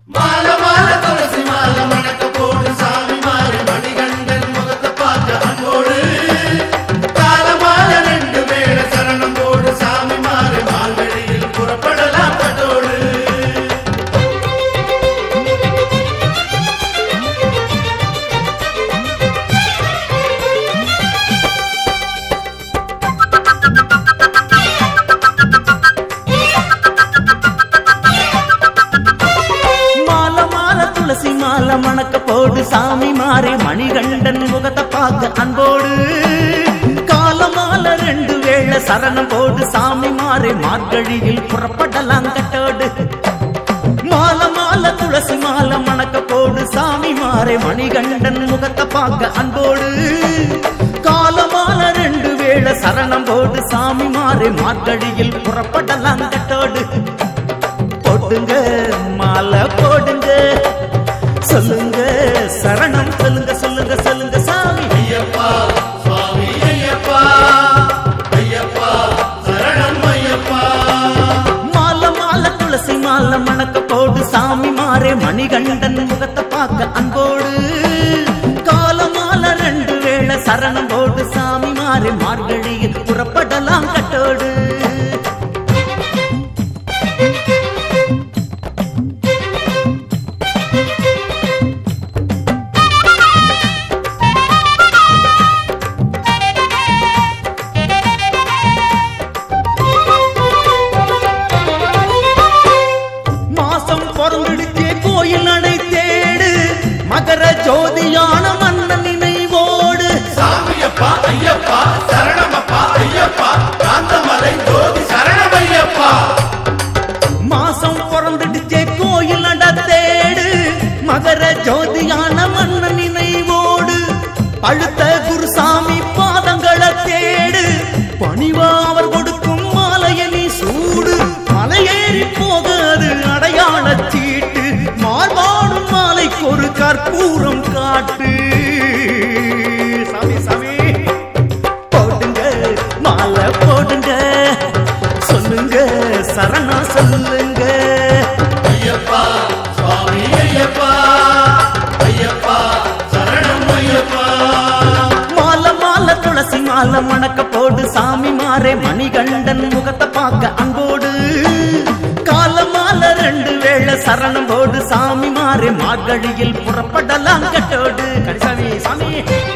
மால மால துளசி மால மணக்க போடு சாமி மாறி மணிகண்டன் முகத்தை பார்க்க அன்போடு கால மால ரெண்டு வேள சரணம் போடு சாமி மாறி மால்வெளியில் புறப்படலாம் கட்டோடு மால மால துளசி மால மணக்க போடு சாமி மாறே மணிகண்டன் முகத்தை பார்க்க அன்போடு கால மால ரெண்டு வேளை சரணம் போடு சாமி மாறே மார்கழியில் புறப்படலாம் கட்டோடு மால மால துளசி மால மணக்க போடு சாமி மாறே மணிகண்டன் முகத்தை பார்க்க அன்போடு கால மால ரெண்டு வேளை சரணம் போடு சாமி மாறே மார்கழியில் புறப்படலாம் கட்டோடு போடுங்க மாலை போடுங்க சொல்லுங்க சரணம் சொல்லுங்க சொல்லுங்க சொல்லுங்க சாமி ஐயப்பா சுவாமி ஐயப்பா ஐயப்பா சரணம் ஐயப்பா மாலை மாலை துளசி மாலை மணக்க போடு சாமி மாறே மணிகண்டன் முகத்தை பார்க்க அன்போடு கால மாலை ரெண்டு வேளை சரணம் போடு சாமி மாறே மார்கழியில் புறப்படலாம் கட்டோடு மாசம் பிறந்துடுச்சே கோயில் நடை தேடு மகர ஜோதியான மன்னன் நினைவோடு சாமியப்பா ஐயப்பா சரணமப்பா ஐயப்பா காந்தமலை ஜோதி சரணம் ஐயப்பா மாசம் பிறந்துடுச்சே கோயில் நட தேடு மகர ஜோதியான மன்னன் நினைவோடு அழுத்த குருசாமி பாதங்களை தேடு பணிவா அவர் கொடுக்கும் மாலைய நீ சூடு மலையேறி போகாது அடையாள சீட்டு மார்பாடும் மாலைக்கு ஒரு கற்பூரம் காட்டு சாமி சாமி போடுங்க மாலை போடுங்க சொல்லுங்க சரணம் சொல்லுங்க ஐயப்பா சுவாமி ஐயப்பா ஐயப்பா சரணம் ஐயப்பா மாலை மாலை துளசி மாலை மணக்க போடு சாமி மாறே மணிகண்டன் முகத்தை பார்க்க அங்கோடு கால மாலை ரெண்டு வேளை சரணம் போடு சாமி மாறே மார்கழியில் புறப்படலாம் கட்டோடு கரிசாமி சாமி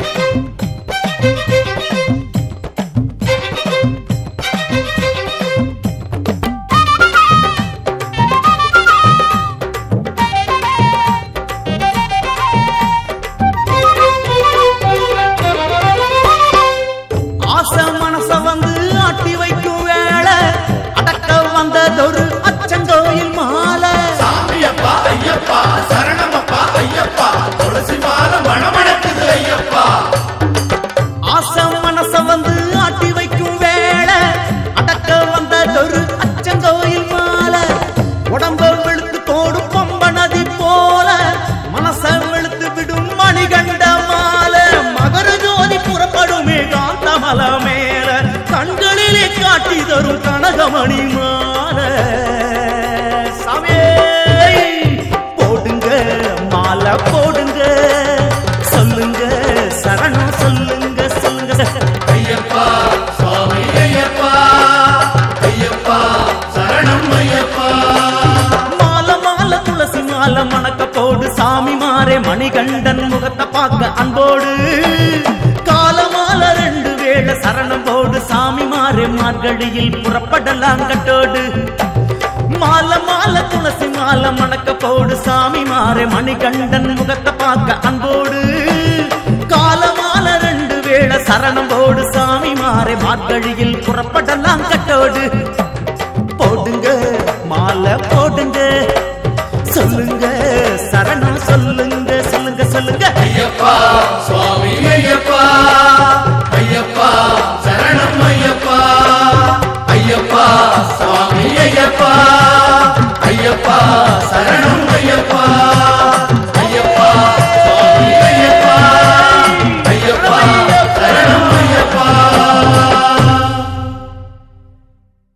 ஆசை மனச வந்து ஆட்டி வைக்கும் வேளை அடக்க வந்ததொரு அச்சங்கோயில் மாலை சாமியப்பா ஐயப்பா சரணமப்பா ஐயப்பா துளசி மால மணமணக்குது ஐயப்பா ஆசை மனச வந்து ஆட்டி வைக்கும் வேளை அடக்க வந்ததொரு அச்சங்கோயில் மாலை உடம்ப வெளுத்து தோடு பம்ப நதி போல மனச வெளுத்து விடும் மணிகண்ட மாலை மகர ஜோதி புறப்படுமே காந்தமல மேல கண்களிலே காட்டி தரும் கனகமணி மாலை சாமியே போடுங்க மாலை போடுங்க சொல்லுங்க சரணம் சொல்லுங்க சொல்லுங்க ஐயப்பா சுவாமி ஐயப்பா ஐயப்பா சரணம் ஐயப்பா மாலை மாலை துளசி மாலை மணக்க போடு சாமி மாறே மணிகண்டன் முகத்தை பார்க்க அன்போடு கால மாலை ரெண்டு வேளை சரணம் போடு சாமி மாறே மார்கழியில் புறப்படலாம் கட்டோடு மாலை மாலை துளசி மாலை மணக்க போடு சாமி மாறே மணிகண்டன் முகத்தை பார்க்க அன்போடு கால மாலை ரெண்டு வேளை சரணம் போடு சாமி மாறே மார்கழியில் புறப்படலாம் கட்டோடு